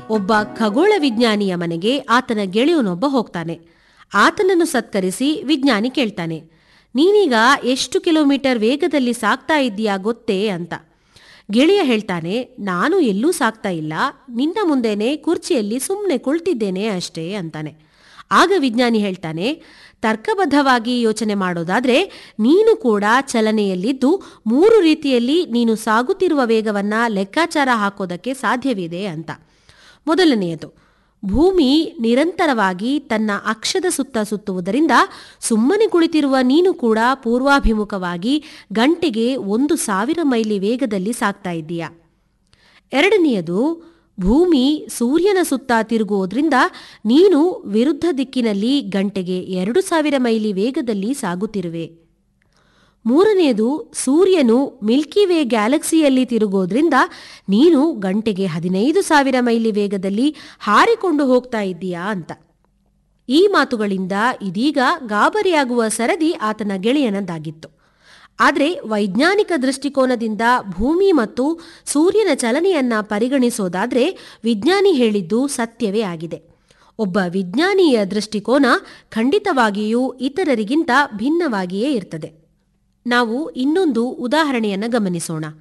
ಒಬ್ಬ ಖಗೋಳ ವಿಜ್ಞಾನಿಯ ಮನೆಗೆ ಆತನ ಗೆಳೆಯನೊಬ್ಬ ಹೋಗ್ತಾನೆ ಆತನನ್ನು ಸತ್ಕರಿಸಿ ವಿಜ್ಞಾನಿ ಕೇಳ್ತಾನೆ ನೀನೀಗ ಎಷ್ಟು ಕಿಲೋಮೀಟರ್ ವೇಗದಲ್ಲಿ ಸಾಗ್ತಾ ಇದ್ದೀಯಾ ಗೊತ್ತೇ ಅಂತ ಗೆಳೆಯ ಹೇಳ್ತಾನೆ ನಾನು ಎಲ್ಲೂ ಸಾಗ್ತಾ ಇಲ್ಲ ನಿನ್ನ ಮುಂದೆನೆ ಕುರ್ಚಿಯಲ್ಲಿ ಸುಮ್ಮನೆ ಕುಳಿತಿದ್ದೇನೆ ಅಷ್ಟೇ ಅಂತಾನೆ ಆಗ ವಿಜ್ಞಾನಿ ಹೇಳ್ತಾನೆ ತರ್ಕಬದ್ಧವಾಗಿ ಯೋಚನೆ ಮಾಡೋದಾದ್ರೆ ನೀನು ಕೂಡ ಚಲನೆಯಲ್ಲಿದ್ದು ಮೂರು ರೀತಿಯಲ್ಲಿ ನೀನು ಸಾಗುತ್ತಿರುವ ವೇಗವನ್ನ ಲೆಕ್ಕಾಚಾರ ಹಾಕೋದಕ್ಕೆ ಸಾಧ್ಯವಿದೆ ಅಂತ ಮೊದಲನೆಯದು ಭೂಮಿ ನಿರಂತರವಾಗಿ ತನ್ನ ಅಕ್ಷದ ಸುತ್ತ ಸುತ್ತುವುದರಿಂದ ಸುಮ್ಮನೆ ಕುಳಿತಿರುವ ನೀನು ಕೂಡ ಪೂರ್ವಾಭಿಮುಖವಾಗಿ ಗಂಟೆಗೆ ಒಂದು ಸಾವಿರ ಮೈಲಿ ವೇಗದಲ್ಲಿ ಸಾಗ್ತಾ ಇದ್ದೀಯ ಎರಡನೆಯದು ಭೂಮಿ ಸೂರ್ಯನ ಸುತ್ತ ತಿರುಗುವುದರಿಂದ ನೀನು ವಿರುದ್ಧ ದಿಕ್ಕಿನಲ್ಲಿ ಗಂಟೆಗೆ ಎರಡು ಸಾವಿರ ಮೈಲಿ ವೇಗದಲ್ಲಿ ಸಾಗುತ್ತಿರುವೆ ಮೂರನೆಯದು ಸೂರ್ಯನು ಮಿಲ್ಕಿ ವೇ ಗ್ಯಾಲಕ್ಸಿಯಲ್ಲಿ ತಿರುಗೋದ್ರಿಂದ ನೀನು ಗಂಟೆಗೆ ಹದಿನೈದು ಸಾವಿರ ಮೈಲಿ ವೇಗದಲ್ಲಿ ಹಾರಿಕೊಂಡು ಹೋಗ್ತಾ ಇದ್ದೀಯಾ ಅಂತ ಈ ಮಾತುಗಳಿಂದ ಇದೀಗ ಗಾಬರಿಯಾಗುವ ಸರದಿ ಆತನ ಗೆಳೆಯನದ್ದಾಗಿತ್ತು ಆದರೆ ವೈಜ್ಞಾನಿಕ ದೃಷ್ಟಿಕೋನದಿಂದ ಭೂಮಿ ಮತ್ತು ಸೂರ್ಯನ ಚಲನೆಯನ್ನ ಪರಿಗಣಿಸೋದಾದ್ರೆ ವಿಜ್ಞಾನಿ ಹೇಳಿದ್ದು ಸತ್ಯವೇ ಆಗಿದೆ ಒಬ್ಬ ವಿಜ್ಞಾನಿಯ ದೃಷ್ಟಿಕೋನ ಖಂಡಿತವಾಗಿಯೂ ಇತರರಿಗಿಂತ ಭಿನ್ನವಾಗಿಯೇ ಇರ್ತದೆ ನಾವು ಇನ್ನೊಂದು ಉದಾಹರಣೆಯನ್ನು ಗಮನಿಸೋಣ